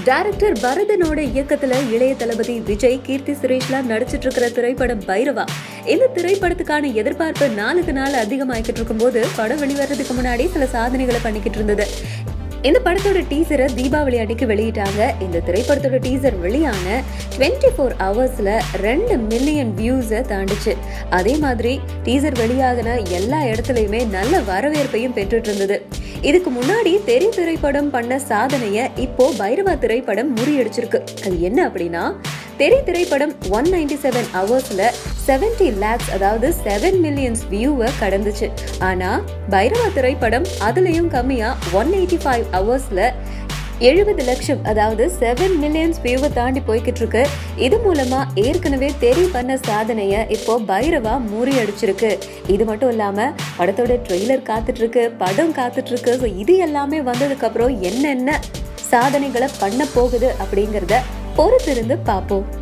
director பரதனோட இயக்கத்துல இளைய தளபதி விஜய் கீர்த்தி சுரேஷ்லாம் நடிச்சிட்டு இருக்கிற திரைப்படம் பைரவா இந்த திரைப்படத்துக்கான எதிர்பார்ப்பு நாளுக்கு நாள் அதிகமாகிட்டு இருக்கும்போது படம் வெளிவரதுக்கு முன்னாடி சில சாதனைகளை பண்ணிக்கிட்டு இருந்தது இந்த படத்தோட டீசரை தீபாவளி அன்னைக்கு வெளியிட்டாங்க இந்த திரைப்படத்தோட டீசர் வெளியான டுவெண்ட்டி ஃபோர் ஹவர்ஸ்ல ரெண்டு மில்லியன் வியூஸை தாண்டுச்சு அதே மாதிரி டீசர் வெளியாகின எல்லா இடத்துலையுமே நல்ல வரவேற்பையும் பெற்றுட்டு இருந்தது இதுக்கு முன்னாடி தெரி திரைப்படம் பண்ண சாதனைய இப்போ பைரவா திரைப்படம் முறியடிச்சிருக்கு அது என்ன அப்படின்னா தெரி திரைப்படம் ஒன் நைன்டி செவன் ஹவர்ஸ்ல செவன்டி லேக்ஸ் அதாவது செவன் மில்லியன்ஸ் வியூவை கடந்துச்சு ஆனா பைரவா திரைப்படம் அதுலயும் கம்மியா ஒன் எயிட்டி ஃபைவ் ஹவர்ஸ்ல எழுபது லட்சம் அதாவது செவன் மில்லியன்ஸ் வியூவை தாண்டி போய்கிட்டு இருக்கு இது மூலமா ஏற்கனவே தெரி பண்ண சாதனைய இப்போ பைரவா முறியடிச்சிருக்கு இது மட்டும் இல்லாம படத்தோட ட்ரெய்லர் காத்துட்டு இருக்கு படம் காத்துட்டு இருக்கு ஸோ இது எல்லாமே வந்ததுக்கு அப்புறம் என்னென்ன சாதனைகளை பண்ண போகுது அப்படிங்கறத பொறுத்திருந்து பார்ப்போம்